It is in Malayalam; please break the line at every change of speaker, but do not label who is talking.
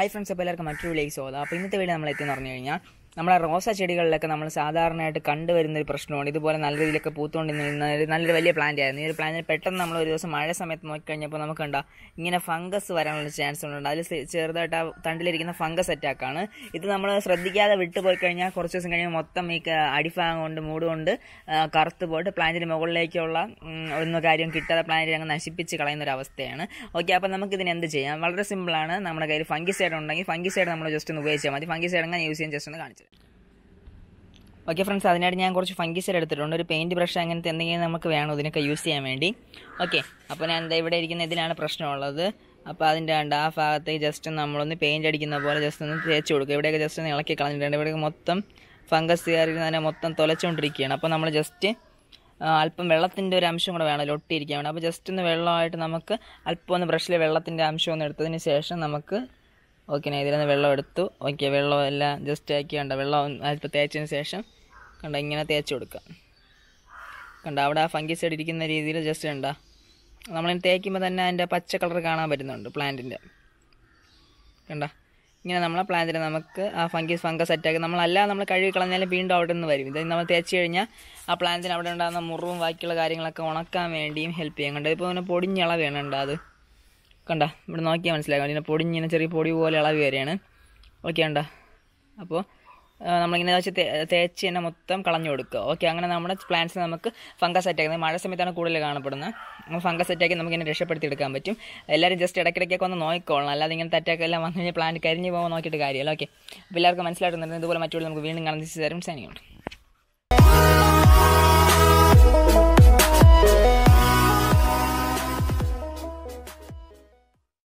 ഹായ് ഫ്രണ്ട്സ് അപ്പോൾ എല്ലാവർക്കും മറ്റൊരു വിളിക്ക് സ്വാഗതം അപ്പോൾ ഇന്നത്തെ വീഡിയോ നമ്മൾ എത്തിയെന്ന് പറഞ്ഞു കഴിഞ്ഞാൽ നമ്മളെ റോസ ചെടികളിലൊക്കെ നമ്മൾ സാധാരണയായിട്ട് കണ്ടുവരുന്ന ഒരു പ്രശ്നമാണ് ഇതുപോലെ നല്ല രീതിയിലൊക്കെ പൂത്തുകൊണ്ട് നിന്ന ഒരു നല്ലൊരു വലിയ പ്ലാന്റ് ആയിരുന്നു ഈ ഒരു പ്ലാന്റ് പെട്ടെന്ന് നമ്മൾ ഒരു ദിവസം മഴ സമയത്ത് നോക്കിക്കഴിഞ്ഞപ്പോൾ നമുക്ക് കണ്ടാ ഇങ്ങനെ ഫംഗസ് വരാനുള്ള ചാൻസ് ഉണ്ട് അതിൽ ചെ- ചെറുതായിട്ട് ആ തണ്ടിലിരിക്കുന്ന ഫംഗസ് അറ്റാക്കാണ് ഇത് നമ്മൾ ശ്രദ്ധിക്കാതെ വിട്ടുപോയി കഴിഞ്ഞാൽ കുറച്ച് ദിവസം കഴിയുമ്പോൾ മൊത്തം ഈ ക- അടിഭാഗം കൊണ്ട് മൂട് കൊണ്ട് ആ, കറുത്ത് പോയിട്ട് പ്ലാന്റിന് മുകളിലേക്കുള്ള ഉം, ഒന്നും കാര്യം കിട്ടാതെ പ്ലാന്റ് അങ്ങ് നശിപ്പിച്ച് കളയുന്ന ഒരു അവസ്ഥയാണ് ഓക്കെ അപ്പോൾ നമുക്ക് ഇതിന് എന്ത് ചെയ്യാം വളരെ സിമ്പിളാണ് നമ്മുടെ കയ്യിൽ ഫംഗിസൈഡ് ഉണ്ടെങ്കിൽ ഫംഗിസൈഡ് നമ്മൾ ജസ്റ്റ് ഒന്ന് ഉപയോഗിച്ചാൽ മതി ഫംഗിസൈഡ് അങ്ങനെ യൂസ് ചെയ്യാൻ ജസ്റ്റ് ഒന്ന് കാണിച്ചു ഓക്കെ ഫ്രണ്ട്സ് അതിനായിട്ട് ഞാൻ കുറച്ച് ഫംഗിസൈഡ് എടുത്തിട്ടുണ്ട് ഒരു പെയിൻറ്റ് ബ്രഷ് അങ്ങനത്തെ എന്തെങ്കിലും നമുക്ക് വേണം ഇതിനൊക്കെ യൂസ് ചെയ്യാൻ വേണ്ടി ഓക്കെ അപ്പോൾ ഞാൻ ദേ ഇവിടെ ഇരിക്കുന്ന ഇതിലാണ് പ്രശ്നമുള്ളത് അപ്പോൾ അതിൻ്റെ കണ്ട് ആ ഭാഗത്തേക്ക് ജസ്റ്റ് നമ്മളൊന്ന് പെയിൻറ്റ് അടിക്കുന്ന പോലെ ജസ്റ്റ് ഒന്ന് തേച്ച് കൊടുക്കുക ഇവിടെയൊക്കെ ജസ്റ്റ് ഒന്ന് ഇളക്കി കളഞ്ഞിട്ടുണ്ട് ഇവിടെ മൊത്തം ഫംഗസ് കയറിയിരുന്നതിനെ മൊത്തം തുലച്ചുകൊണ്ടിരിക്കുകയാണ് അപ്പോൾ നമ്മൾ ജസ്റ്റ് അല്പം വെള്ളത്തിൻ്റെ ഒരു അംശം കൂടെ വേണം ഒട്ടിയിരിക്കാൻ വേണം അപ്പോൾ ജസ്റ്റ് ഒന്ന് വെള്ളമായിട്ട് നമുക്ക് അല്പം ഒന്ന് ബ്രഷിൽ വെള്ളത്തിൻ്റെ അംശം ഒന്ന് എടുത്തതിന് ശേഷം നമുക്ക് ഓക്കെ ഞാൻ ഇതിൽ നിന്ന് വെള്ളം എടുത്തു ഓക്കെ വെള്ളം എല്ലാം ജസ്റ്റ് ആക്കി കണ്ട വെള്ളം അല്പം തേച്ചതിന് ശേഷം കണ്ട ഇങ്ങനെ തേച്ച് കൊടുക്കുക കണ്ട അവിടെ ആ ഫംഗിസൈഡ് ഇരിക്കുന്ന രീതിയിൽ ജസ്റ്റ് കണ്ട നമ്മളിങ്ങനെ തേക്കുമ്പോൾ തന്നെ അതിൻ്റെ പച്ച കളർ കാണാൻ പറ്റുന്നുണ്ട് പ്ലാന്റിൻ്റെ കണ്ട ഇങ്ങനെ നമ്മളെ പ്ലാന്റിൽ നമുക്ക് ആ ഫംഗസ് ഫംഗസ് അറ്റാക്ക് നമ്മളല്ല നമ്മൾ കഴുകി കളഞ്ഞാലും വീണ്ടും അവിടെ നിന്ന് വരും ഇത് നമ്മൾ തേച്ച് കഴിഞ്ഞാൽ ആ പ്ലാന്റിന് അവിടെ ഉണ്ടാകുന്ന മുറിവും ബാക്കിയുള്ള കാര്യങ്ങളൊക്കെ ഉണക്കാൻ വേണ്ടിയും ഹെൽപ്പ് ചെയ്യും കണ്ടോ ഇപ്പോൾ ഇങ്ങനെ പൊടിഞ്ഞിളവ് വേണുണ്ട് അത് കണ്ട ഇവിടെ നോക്കിയാൽ മനസ്സിലാക്കാം ഇങ്ങനെ പൊടിഞ്ഞിങ്ങനെ ചെറിയ പൊടി പോലെ ഇളവ് വരെയാണ് ഓക്കെ കണ്ട അപ്പോൾ നമ്മളിങ്ങനെ വെച്ച് തേ- തേച്ച് തന്നെ മൊത്തം കളഞ്ഞു കൊടുക്കുക ഓക്കെ അങ്ങനെ നമ്മുടെ പ്ലാന്റ്സ് നമുക്ക് ഫംഗസ് അറ്റാക്ക് മഴ സമയത്താണ് കൂടുതൽ കാണപ്പെടുന്നത് ഫംഗസ് അറ്റാക്ക് നമുക്ക് ഇങ്ങനെ രക്ഷപ്പെടുത്തി എടുക്കാൻ പറ്റും എല്ലാവരും ജസ്റ്റ് ഇടയ്ക്കിടയ്ക്കൊക്കെ ഒന്ന് നോക്കിക്കോളണം അല്ലാതെ ഇങ്ങനത്തെ അറ്റാക്ക് എല്ലാം വന്നു കഴിഞ്ഞാൽ പ്ലാന്റ് കരിഞ്ഞ് പോകാൻ നോക്കിയിട്ട് കാര്യമല്ല ഓക്കെ അപ്പോൾ എല്ലാവർക്കും മനസ്സിലായിട്ടുണ്ടെങ്കിൽ ഇതുപോലെ മറ്റുള്ള നമുക്ക് വീണ്ടും കാണാൻ തരും സൈനിയുണ്ട്